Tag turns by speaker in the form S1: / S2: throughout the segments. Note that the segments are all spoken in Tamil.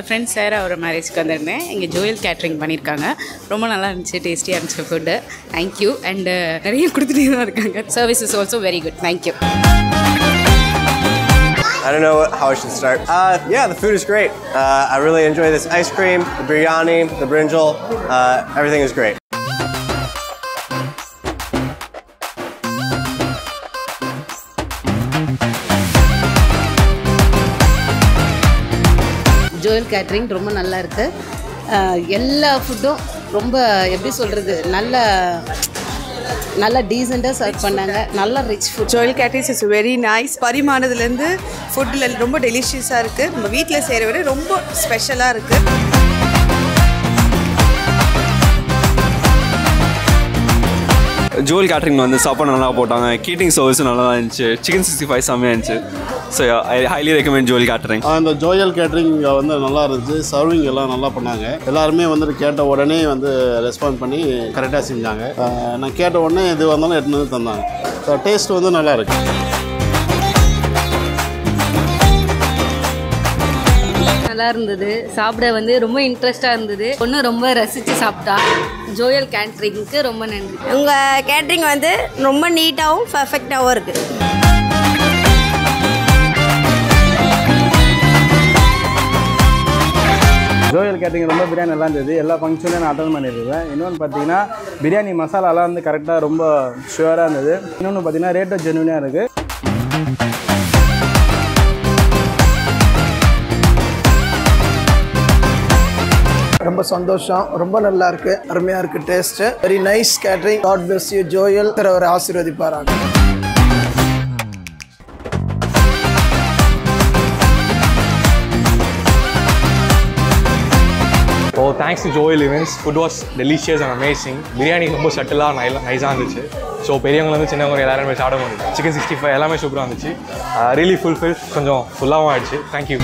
S1: ஃப்ரெண்ட் சார் அவர் மேரேஜ்க்கு வந்திருந்தேன் இங்கே ஜோயல் கேட்ரிங் பண்ணியிருக்காங்க ரொம்ப நல்லா இருந்துச்சு டேஸ்டியாக இருந்துச்சு ஃபுட்டு தேங்க்யூ அண்டு நிறைய கொடுத்துட்டே தான் இருக்காங்க service is also very good thank you
S2: I don't know what, how I should start. Uh, yeah, the food is great. Uh, I really enjoy this ice cream, the biryani, the brinjal. Uh, everything is great.
S3: Joel catering ரொம்ப நல்லா இருக்குது எல்லா ஃபுட்டும் ரொம்ப எப்படி சொல்கிறது நல்ல நல்லா டீசெண்டாக சர்வ் பண்ணாங்க நல்ல rich food
S4: Joel caterers is very nice பரிமாணத்துலேருந்து ஃபுட்டில் ரொம்ப டெலிஷியஸாக இருக்குது நம்ம வீட்டில் செய்கிற விட ரொம்ப ஸ்பெஷலாக இருக்குது
S5: ஜோல் கேட்ரிங் வந்து சாப்பாடு நல்லா போட்டாங்க கீட்டிங் சர்வீஸும் நல்லா இருந்துச்சு சிக்கன் சிக்ஸ்டி ஃபைவ் செம்மையாக இருந்துச்சு so I highly recommend Joel catering
S6: அந்த ஜோயல் கேட்ரிங் வந்து நல்லா இருந்துச்சு சர்விங் எல்லாம் நல்லா பண்ணாங்க எல்லாருமே வந்துட்டு கேட்ட உடனே வந்து ரெஸ்பாண்ட் பண்ணி கரெக்டாக செஞ்சாங்க அஹ் நான் கேட்ட உடனே இது வந்தாலும் எடுத்துன்னு வந்து தந்தாங்க ஸோ டேஸ்ட் வந்து நல்லா இருக்கு
S7: நல்லா இருந்தது சாப்பிட வந்து ரொம்ப இன்ட்ரெஸ்டாக இருந்தது பொண்ணு ரொம்ப ரசித்து சாப்பிட்டா ஜோயல் கேட்ரிங்க்கு ரொம்ப நன்றி
S8: உங்கள் கேட்ரிங் வந்து ரொம்ப நீட்டாகவும் பர்ஃபெக்டாகவும் இருக்குது
S9: ஜோயல் கேட்டிங் ரொம்ப பிரியாணி நல்லா இருந்தது எல்லா ஃபங்க்ஷன்லையும் நான் அட்டன் பண்ணியிருக்கேன் இன்னொன்று பார்த்தீங்கன்னா பிரியாணி மசாலாலாம் வந்து கரெக்டாக ரொம்ப ஷுவராக இருந்தது இன்னொன்று பார்த்தீங்கன்னா ரேட்டும் ஜென்யூனாக இருக்குது
S10: ரொம்ப சந்தோஷம் ரொம்ப நல்லா இருக்கு அருமையா இருக்கு taste very nice catering God bless you Joel ஒரு ஆசீர்வதிப்பாராங்க
S11: oh thanks to Joel events food was delicious and amazing biryani ரொம்ப சட்டிலாக நைல நைஸாக இருந்துச்சு ஸோ பெரியவங்கலேருந்து சின்னவங்க எல்லாருமே சாப்பிட முடியும் சிக்கன் சிக்ஸ்டி ஃபைவ் எல்லாமே சூப்பராக இருந்துச்சு ரியலி ஃபுல்ஃபில் கொஞ்சம் ஃபுல்லாகவும் ஆயிடுச்சு தேங்க்யூ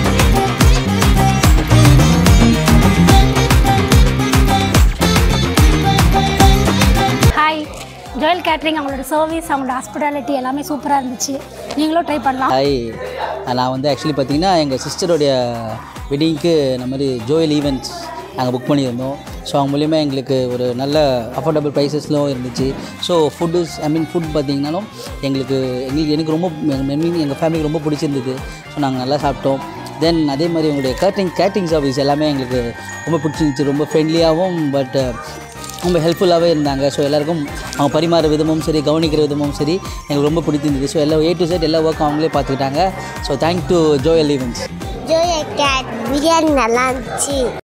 S12: ஹாய் ஜோயல் கேட்ரிங் அவங்களோட சர்வீஸ் அவங்களோட ஹாஸ்பிட்டாலிட்டி எல்லாமே சூப்பராக இருந்துச்சு நீங்களும் ட்ரை பண்ணலாம்
S13: ஹாய் நான் வந்து ஆக்சுவலி பார்த்தீங்கன்னா எங்கள் சிஸ்டருடைய வெட்டிங்க்கு இந்த மாதிரி ஜோயல் ஈவெண்ட்ஸ் நாங்கள் புக் பண்ணியிருந்தோம் ஸோ அவங்க மூலிமா எங்களுக்கு ஒரு நல்ல அஃபோர்டபுள் ப்ரைஸஸ்லும் இருந்துச்சு so food I mean food பார்த்தீங்கன்னாலும் எங்களுக்கு எங்களுக்கு எனக்கு ரொம்ப மீன் எங்கள் ஃபேமிலிக்கு ரொம்ப பிடிச்சிருந்தது ஸோ நாங்கள் நல்லா சாப்பிட்டோம் தென் அதே மாதிரி உங்களுடைய கேட்ரிங் கேட்ரிங் சர்வீஸ் எல்லாமே எங்களுக்கு ரொம்ப பிடிச்சிருந்துச்சு ரொம்ப ஃப்ரெண்ட்லியாகவும் பட் ரொம்ப ஹெல்ப்ஃபுல்லாகவே இருந்தாங்க ஸோ எல்லாருக்கும் அவங்க பரிமாற விதமும் சரி கவனிக்கிற விதமும் சரி எனக்கு ரொம்ப பிடிச்சிருந்தது ஸோ எல்லா ஏ டு செட் எல்லா ஒர்க்கும் அவங்களே பார்த்துக்கிட்டாங்க so thank to Joel events
S8: Joel கேட் பிரியாணி நல்லா இருந்துச்சு